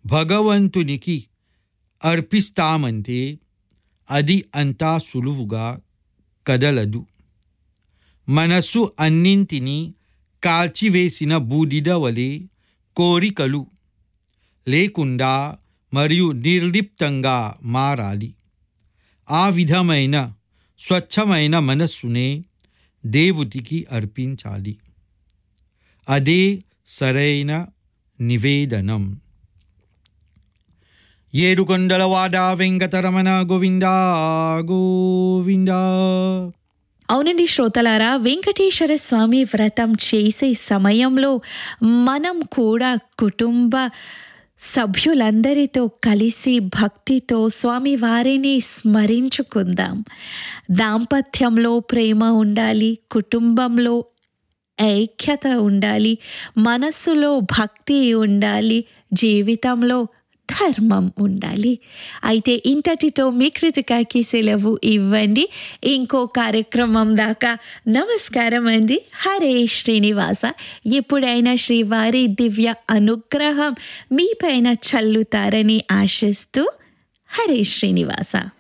భగవంతునికి అర్పిస్తామంటే అది అంతా సులువుగా కదలదు మనస్సు అన్నింటినీ కాల్చివేసిన బూడిద వలె కోరికలు లేకుండా మరియు నిర్లిప్తంగా మారాలి ఆ విధమైన స్వచ్ఛమైన మనస్సునే దేవుడికి అర్పించాలి అదే సరైన నివేదనం ఏడుకొండలవాడ వెంకటరమణ గోవిందా గోవిందా అవునండి శ్రోతలారా వెంకటేశ్వర స్వామి వ్రతం చేసే సమయంలో మనం కూడా కుటుంబ సభ్యులందరితో కలిసి భక్తితో స్వామి వారిని స్మరించుకుందాం దాంపత్యంలో ప్రేమ ఉండాలి కుటుంబంలో ఐక్యత ఉండాలి మనస్సులో భక్తి ఉండాలి జీవితంలో ధర్మం ఉండాలి అయితే ఇంతటితో మీ కృతికాకి సెలవు ఇవ్వండి ఇంకో కార్యక్రమం దాకా నమస్కారం అండి హరే శ్రీనివాస ఎప్పుడైనా శ్రీవారి దివ్య అనుగ్రహం మీపైన చల్లుతారని ఆశిస్తూ హరే శ్రీనివాస